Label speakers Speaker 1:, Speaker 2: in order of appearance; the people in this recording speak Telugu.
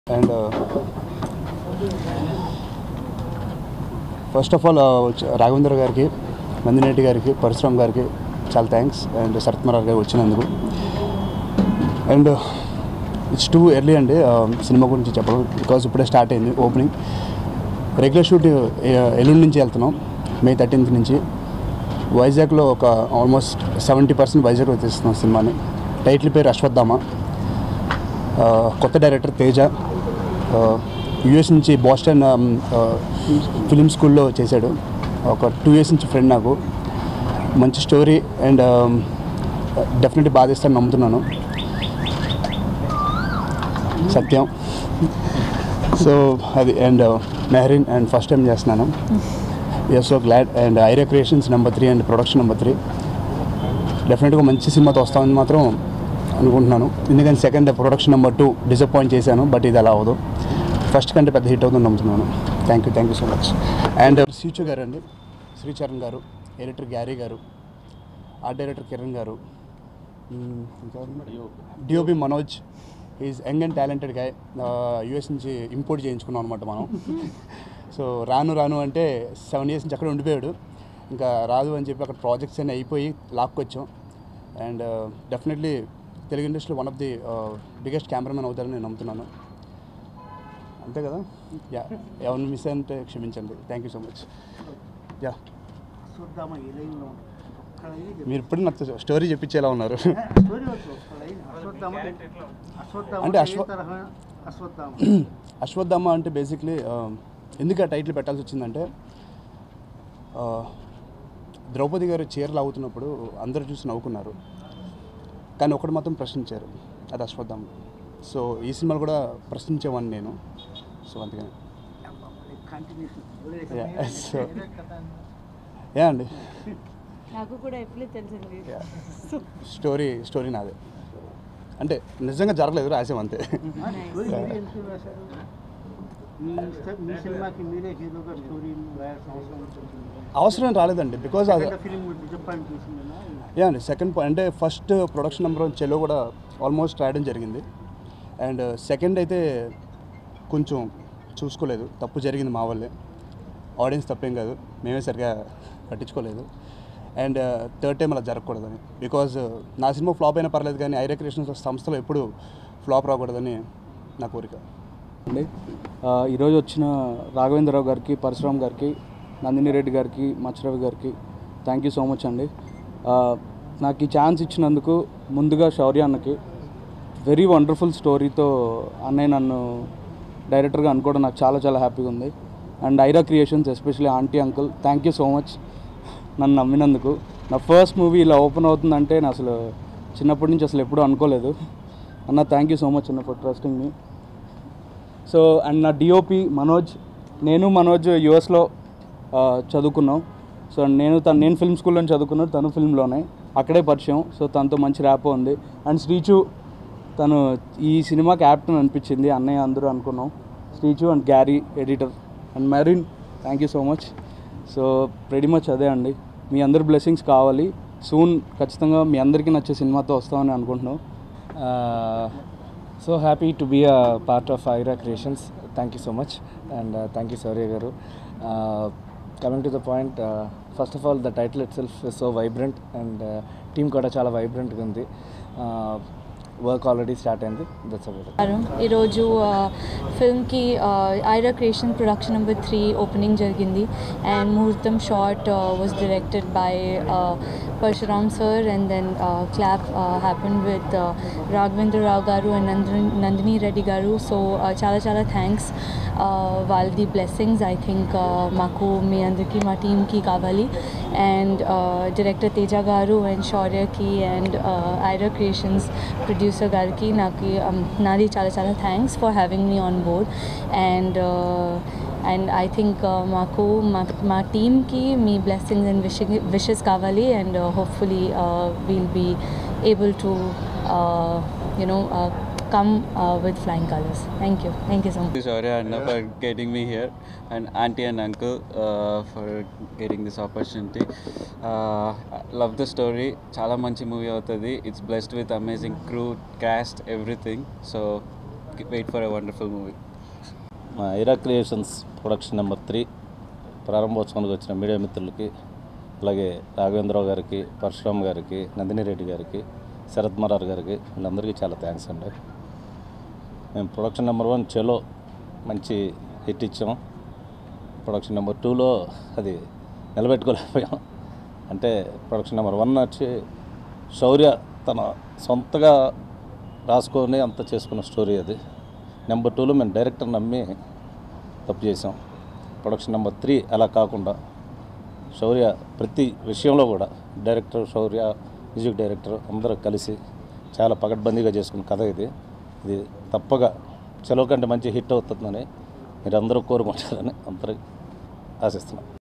Speaker 1: And first of all Raghavendra గారికి నందినేటి గారికి పరశురామ్ గారికి చాలా థ్యాంక్స్ అండ్ శరత్ మరార్ గారు వచ్చినందుకు అండ్ ఇట్స్ టూ ఎర్లీ అండి సినిమా గురించి చెప్పడం బికాజ్ ఇప్పుడే స్టార్ట్ అయింది ఓపెనింగ్ రెగ్యులర్ షూట్ ఎల్లుండి నుంచి వెళ్తున్నాం మే థర్టీన్త్ నుంచి వైజాగ్లో ఒక ఆల్మోస్ట్ సెవెంటీ పర్సెంట్ వైజాగ్లో తీస్తున్నాం సినిమాని టైటిల్ పేరు అశ్వత్థామ ఆ, కొత్త డైరెక్టర్ తేజ యుఎస్ నుంచి బాస్టన్ ఫిలిం స్కూల్లో చేశాడు ఒక టూ ఇయర్స్ నుంచి ఫ్రెండ్ నాకు మంచి స్టోరీ అండ్ డెఫినెట్లీ బాధిస్తాను నమ్ముతున్నాను సత్యం సో అది and Mehreen and first time చేస్తున్నాను you're so glad and Ira Creations number three and production number three డెఫినెట్గా మంచి సినిమాతో వస్తామని మాత్రం అనుకుంటున్నాను ఎందుకంటే second production number two disappoint చేశాను బట్ ఇది అలా అవ్వదు ఫస్ట్ కంటే పెద్ద హిట్ అవుతుందని నమ్ముతున్నాను thank you thank you so much and సీచు గారు అండి శ్రీచరణ్ గారు ఎడిటర్ గ్యారీ గారు ఆర్ట్ డైరెక్టర్ కిరణ్ గారు మ్మ్, ఇంకా DOP Manoj is young and talented guy US నుంచి ఇంపోర్ట్ చేయించుకున్నాం అనమాట మనం సో రాను రాను అంటే సెవెన్ ఇయర్స్ నుంచి అక్కడ ఉండిపోయాడు ఇంకా రాదు అని చెప్పి అక్కడ ప్రాజెక్ట్స్ అన్నీ అయిపోయి లాక్కొచ్చాం అండ్ డెఫినెట్లీ తెలుగు ఇండస్ట్రీలో one of the biggest cameramen అవుతారని నేను నమ్ముతున్నాను అంతే కదా యా ఎవరిని మిస్ అంటే క్షమించండి thank you so much yeah
Speaker 2: చూద్దామా ఏ లైన్లో ఒక్క లైన్ చెప్పు.
Speaker 1: మీరు ఇప్పుడు నాకు స్టోరీ చెప్పించేలా ఉన్నారు
Speaker 2: స్టోరీ వచ్చు ఒక్క లైన్ అశ్వత్థామ అశ్వత్థామ
Speaker 1: అంటే
Speaker 2: ఏ
Speaker 1: అశ్వ-
Speaker 2: తరహా అశ్వత్థామ
Speaker 1: అశ్వత్థామ అంటే బేసిక్లీ ఎందుకు ఆ టైటిల్ పెట్టాల్సి వచ్చిందంటే ఆ, ద్రౌపది గారు చీరలు అవుతున్నప్పుడు అందరూ చూసి నవ్వుకున్నారు కానీ ఒకటి మాత్రం ప్రశ్నించారు అది అశ్వత్థామ సో ఈ సినిమాలు కూడా ప్రశ్నించేవాడిని నేను సో అందుకని
Speaker 2: కంటిన్యూషన్
Speaker 1: యా సో యా అండి
Speaker 3: నాకు కూడా ఎప్పుడే తెలిసింది
Speaker 1: యా స్టోరీ స్టోరీ నాదే అంటే నిజంగా జరగలేదు రాసాం అంతే
Speaker 2: స్టోరీ మీరే ఎందుకు రాశారు మీ ఇష్ట- మీ సినిమాకి మీరే హీరోగా స్టోరీ రాయాల్సిన అవసరం వచ్చింది
Speaker 1: అవసరం రాలేదండి బికాజ్ అది
Speaker 2: ఫిలిం డిసప్పాయింట్ చేసిందా
Speaker 1: యా అండి సెకండ్ పాయింట్ అంటే ఫస్ట్ ప్రొడక్షన్ నెంబర్ చెలో కూడా ఆల్మోస్ట్ రాయడం జరిగింది అండ్ సెకండ్ అయితే కొంచెం చూసుకోలేదు తప్పు జరిగింది మా వల్లే ఆడియన్స్ తప్పేం కాదు మేమే సరిగా పట్టించుకోలేదు అండ్ థర్డ్ టైం అలా జరగకూడదని బికాజ్ నా సినిమా ఫ్లాప్ అయినా పర్లేదు కానీ ఐరియా క్రియేషన్స్ సంస్థలో ఎప్పుడు ఫ్లాప్ రాకూడదని నా కోరిక
Speaker 4: అండి ఆ, ఈరోజు వచ్చిన రాఘవేంద్రరావు గారికి పరశురామ్ గారికి నందిని రెడ్డి గారికి మచ్చరవి గారికి థ్యాంక్ యూ సో మచ్ అండి ఆ, నాకు ఈ ఛాన్స్ ఇచ్చినందుకు ముందుగా శౌర్య అన్నకి వెరీ వండర్ఫుల్ స్టోరీతో అన్నయ్య నన్ను డైరెక్టర్గా అనుకోవడం నాకు చాలా చాలా హ్యాపీగా ఉంది and ఐరా Creations especially aunty uncle thank you so much నన్ను నమ్మినందుకు నా ఫస్ట్ మూవీ ఇలా ఓపెన్ అవుతుందంటే నేను అసలు చిన్నప్పటి నుంచి అసలు ఎప్పుడూ అనుకోలేదు అన్న థ్యాంక్ యూ సో మచ్ అన్న for trusting me so and నా డిఓపి మనోజ్ నేను మనోజ్ యుఎస్లో చదువుకున్నాం సో నేను తను నేను ఫిల్మ్ స్కూల్లో చదువుకున్నాను తను ఫిల్మ్లోనే అక్కడే పరిచయం సో తనతో మంచి ర్యాప్ ఉంది అండ్ శ్రీచు తను ఈ సినిమా క్యాప్టెన్ అనిపించింది అన్నయ్య అందరూ అనుకున్నాం Sreechu and Garry editor and Mehreen thank you so much so pretty much అదే అండి మీ అందరి బ్లెస్సింగ్స్ కావాలి సూన్ ఖచ్చితంగా మీ అందరికీ నచ్చే సినిమాతో వస్తామని అనుకుంటున్నాం
Speaker 5: Uh, so happy to be a part of Ira Creations. Thank you so much, and uh, thank you, Saurya Garu. Uh, coming to the point, uh, first of all, the title itself is so vibrant, and uh, team కూడా చాలా vibrant గా ఉంది వర్క్ ఆల్రెడీ స్టార్ట్ అయింది దట్స్ అబౌట్
Speaker 3: నమస్కారం. ఈరోజు ఆ, ఫిల్మ్కి ఆ, Aira creation production number three opening జరిగింది and muhurtham shot was directed by Parashuram sir and then clap happen with Raghavendra Rao garu and Nandini Nandini Reddy గారు సో చాలా చాలా థ్యాంక్స్ వాళ్ళది బ్లెస్సింగ్స్ ఐ థింక్ మాకు మీ అందరికీ మా టీమ్కి కావాలి and director Teja garu and శౌర్యకి అండ్ ఐరా క్రియేషన్స్ ప్రొడ్యూసర్ గారికి నాకు um, నాది చాలా చాలా thanks for having me on board and and I think మాకు మా మా టీమ్కి మీ బ్లెస్సింగ్స్ అండ్ విషింగ్ విషెస్ కావాలి and hopefully we'll be able to you know come with flying colours thank you thank you so much
Speaker 6: Thank you, Shaurya, Anna, for getting me here, and auntie and uncle uh, for getting this opportunity. Uh, I love the story. చాలా మంచి మూవీ అవుతుంది it's blessed with amazing crew cast everything so wait for a wonderful movie.
Speaker 7: మా Aira creations production number three ప్రారంభోత్సవానికి వచ్చిన మీడియా మిత్రులకి అలాగే రాఘవేంద్రరావు గారికి పరశురామ్ గారికి నందిని రెడ్డి గారికి శరత్ మరార్ గారికి వీళ్ళందరికీ చాలా థ్యాంక్స్ అండి మేము ప్రొడక్షన్ నెంబర్ వన్ చెలో మంచి హిట్ ఇచ్చాం ప్రొడక్షన్ నెంబర్ టూలో అది నిలబెట్టుకోలేకపోయాం అంటే ప్రొడక్షన్ నెంబర్ వన్ వచ్చి శౌర్య తన సొంతగా రాసుకొని అంత చేసుకున్న స్టోరీ అది నెంబర్ టూలో మేము డైరెక్టర్ నమ్మి తప్పు చేసాం ప్రొడక్షన్ నెంబర్ త్రీ అలా కాకుండా శౌర్య ప్రతి విషయంలో కూడా డైరెక్టర్ శౌర్య మ్యూజిక్ డైరెక్టర్ అందరూ కలిసి చాలా పకడ్బందీగా చేసుకున్న కథ ఇది ఇది తప్పగా చెలవు కంటే మంచి హిట్ అవుతుందని మీరు అందరూ కోరుకుంటారని అందరూ ఆశిస్తున్నాం